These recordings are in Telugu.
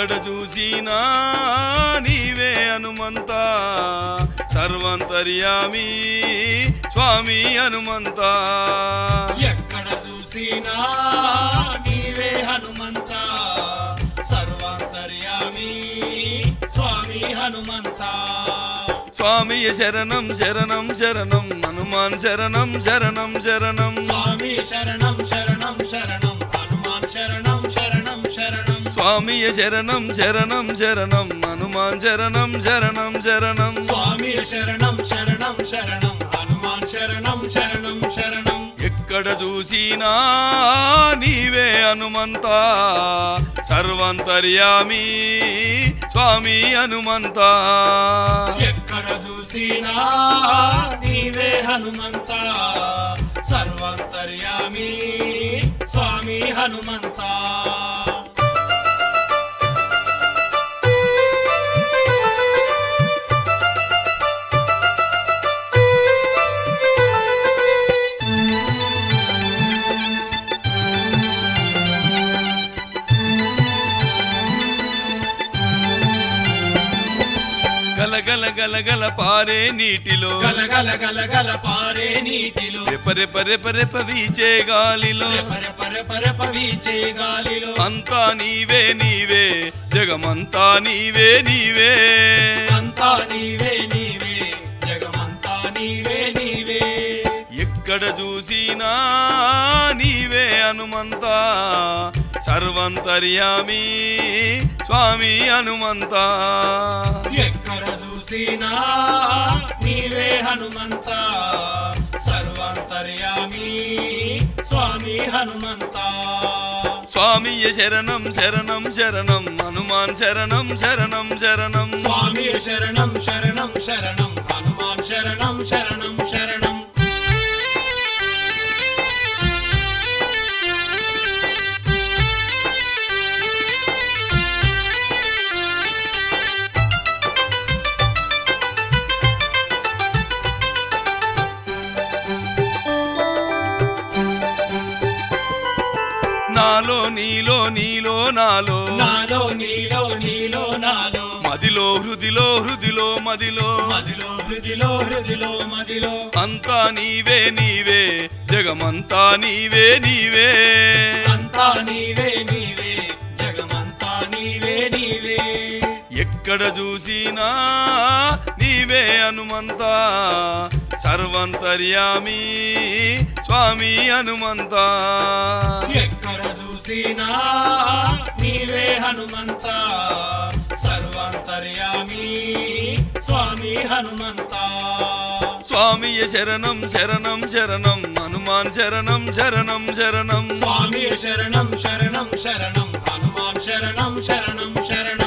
ఎక్కడ చూసినా నీవే హనుమంత సర్వంతర్యామి స్వామి హనుమంత ఎక్కడ చూసినా నీవే హనుమంత సర్వాంతర్యామి స్వామి హనుమంత స్వామి శరణం శరణం శరణం హనుమాన్ శరణం శరణం శరణం స్వామి శరణం శరణం శరణం హనుమాన్ శరణం శరణం శరణం స్వామి శరణం శరణం శరణం హనుమాన్ శరణం శరణం శరణం స్వామి శరణం శరణం శరణం హనుమాన్ శరణం శరణం శరణం ఎక్కడ చూసినా నీవే హనుమంత సర్వంతర్యామి స్వామి హనుమంత ఎక్కడ చూసినా నీవే హనుమంత సర్వాంతర్యామి స్వామి హనుమంత గలగల గలగల పారే నీటిలో గలగల గలగల పారే నీటిలో రెపరెప రెపరెప వీచే గాలిలో పర పర పర పవీచే గాలిలో అంతా నీవే నీవే జగమంతా నీవే నీవే అంతా నీవే నీవే జగమంతా నీవే నీవే ఎక్కడ చూసినా నీవే హనుమంత సర్వంతర్యామి స్వామి హనుమంత ఎక్కడ చూసినా నీవే హనుమంత సర్వాంతర్యామి స్వామి హనుమంత స్వామి శరణం శరణం శరణం హనుమాన్ శరణం శరణం శరణం స్వామి శరణం శరణం శరణం హనుమాన్ శరణం శరణం శరణం నాలో నీలో నీలో నాలో నాలో నీలో నీలో నాలో మదిలో హృదిలో హృదిలో మదిలో మదిలో హృదిలో హృదిలో మదిలో అంతా నీవే నీవే జగమంతా నీవే నీవే అంతా నీవే నీవే జగమంతా నీవే నీవే ఎక్కడ చూసినా నీవే హనుమంత సర్వంతర్యామి స్వామి హనుమంత ఎక్కడ చూసినా నీవే హనుమంత సర్వాంతర్యామి స్వామి హనుమంత స్వామి శరణం శరణం శరణం హనుమాన్ శరణం శరణం శరణం స్వామి శరణం శరణం శరణం హనుమాన్ శరణం శరణం శరణం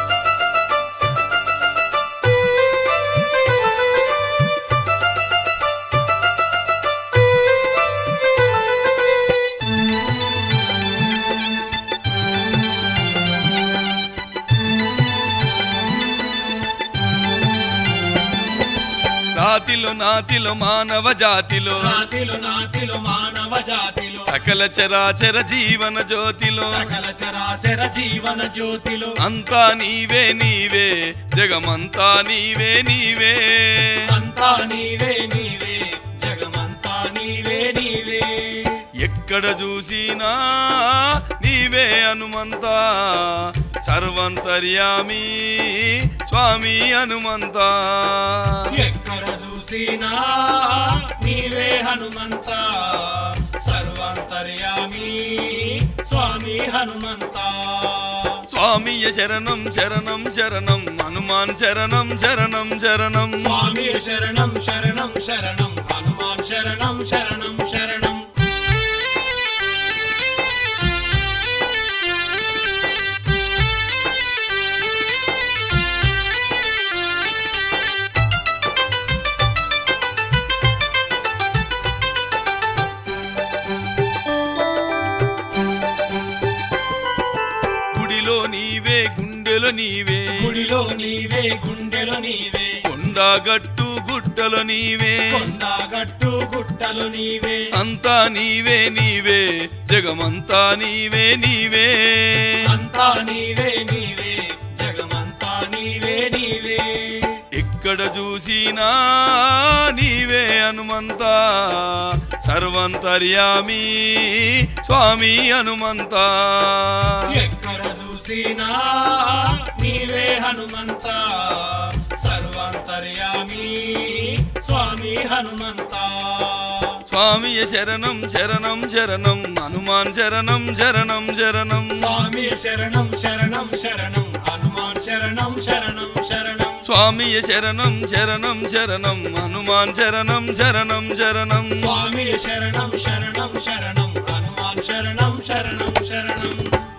నాతిలో నాతిలో మానవ జాతిలో నాతిలో నాతిలో మానవ జాతిలో సకల చరాచర జీవన జ్యోతిలో సకల చరాచర జీవన జ్యోతిలో అంతా నీవే నీవే జగమంతా నీవే నీవే అంతా నీవే నీవే జగమంతా నీవే నీవే ఎక్కడ చూసినా నీవే హనుమంత సర్వంతర్యామి స్వామి హనుమంత ఎక్కడ చూసినా నీవే హనుమంత సర్వాంతర్యామి స్వామి హనుమంత స్వామి శరణం శరణం శరణం హనుమాన్ శరణం శరణం శరణం స్వామి శరణం శరణం శరణం హనుమాన్ శరణం శరణం శరణం గుడిలో నీవే గుండెలో నీవే గుడిలో నీవే గుండెలో నీవే కొండగట్టు గుట్టలో నీవే కొండగట్టు గుట్టలు నీవే అంతా నీవే నీవే జగమంతా నీవే నీవే అంతా నీవే నీవే చూసినా నీవే హనుమంత సర్వంతర్యామి స్వామి హనుమంత ఎక్కడ చూసినా నీవే హనుమంత సర్వాంతర్యామి స్వామి హనుమంత స్వామి శరణం శరణం శరణం హనుమాన్ శరణం శరణం శరణం స్వామి శరణం శరణం శరణం హనుమాన్ శరణం శరణం శరణం స్వామి శరణం శరణం శరణం హనుమాన్ శరణం శరణం శరణం స్వామి శరణం శరణం శరణం హనుమాన్ శరణం శరణం శరణం